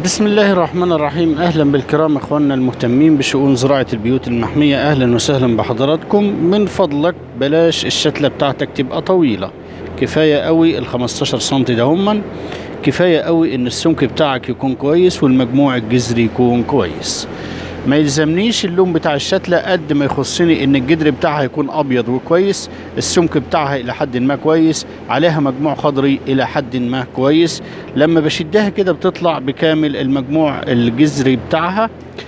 بسم الله الرحمن الرحيم اهلا بالكرام اخواننا المهتمين بشؤون زراعه البيوت المحميه اهلا وسهلا بحضراتكم من فضلك بلاش الشتله بتاعتك تبقى طويله كفايه قوي ال 15 سم ده هما كفايه قوي ان السمك بتاعك يكون كويس والمجموع الجذري يكون كويس ما يلزمنيش اللون بتاع الشتله قد ما يخصني ان الجدر بتاعها يكون ابيض وكويس السمك بتاعها الى حد ما كويس عليها مجموع خضري الى حد ما كويس لما بشدها كده بتطلع بكامل المجموع الجذري بتاعها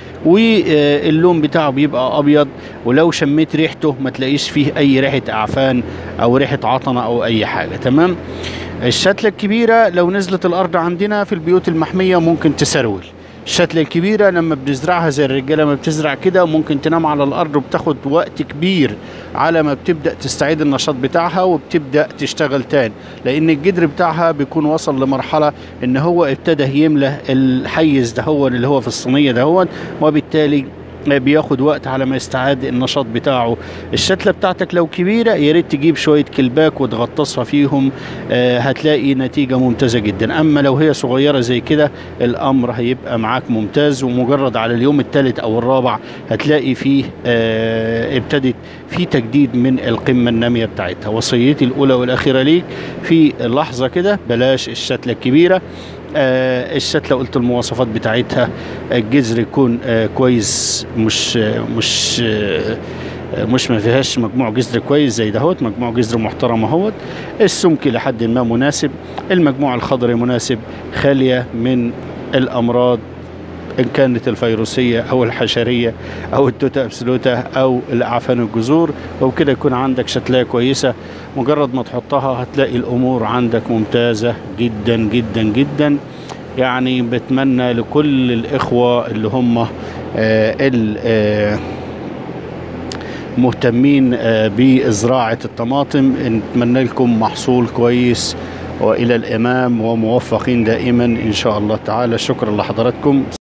واللون بتاعه بيبقى ابيض ولو شميت ريحته ما تلاقيش فيه اي ريحه اعفان او ريحه عطنه او اي حاجه تمام الشتله الكبيره لو نزلت الارض عندنا في البيوت المحميه ممكن تسرول الشتلة الكبيرة لما بنزرعها زي الرجالة ما بتزرع كده ممكن تنام على الأرض وبتاخد وقت كبير على ما بتبدأ تستعيد النشاط بتاعها وبتبدأ تشتغل تاني لأن الجدر بتاعها بيكون وصل لمرحلة إن هو ابتدى يملى الحيز دهون اللي هو في الصينية دهون وبالتالي بياخد وقت على ما يستعاد النشاط بتاعه الشتله بتاعتك لو كبيره يا ريت تجيب شويه كلباك وتغطسها فيهم آه هتلاقي نتيجه ممتازه جدا اما لو هي صغيره زي كده الامر هيبقى معاك ممتاز ومجرد على اليوم الثالث او الرابع هتلاقي فيه آه ابتدت في تجديد من القمه الناميه بتاعتها وصيتي الاولى والاخيره ليك في لحظه كده بلاش الشتله الكبيره آه الشتلة قلت المواصفات بتاعتها الجذر يكون آه كويس مش آه مش آه مش ما فيهاش مجموع جذر كويس زي دهوت مجموع جذر محترم اهوت السمك لحد ما مناسب المجموع الخضري مناسب خالية من الأمراض إن كانت الفيروسية أو الحشرية أو التوتا أبسلوتا أو الأعفان الجذور وبكده يكون عندك شتلاية كويسة مجرد ما تحطها هتلاقي الأمور عندك ممتازة جدا جدا جدا يعني بتمنى لكل الإخوة اللي هم آه مهتمين آه بزراعة الطماطم نتمنى لكم محصول كويس والى الامام وموفقين دائما ان شاء الله تعالى شكرا لحضراتكم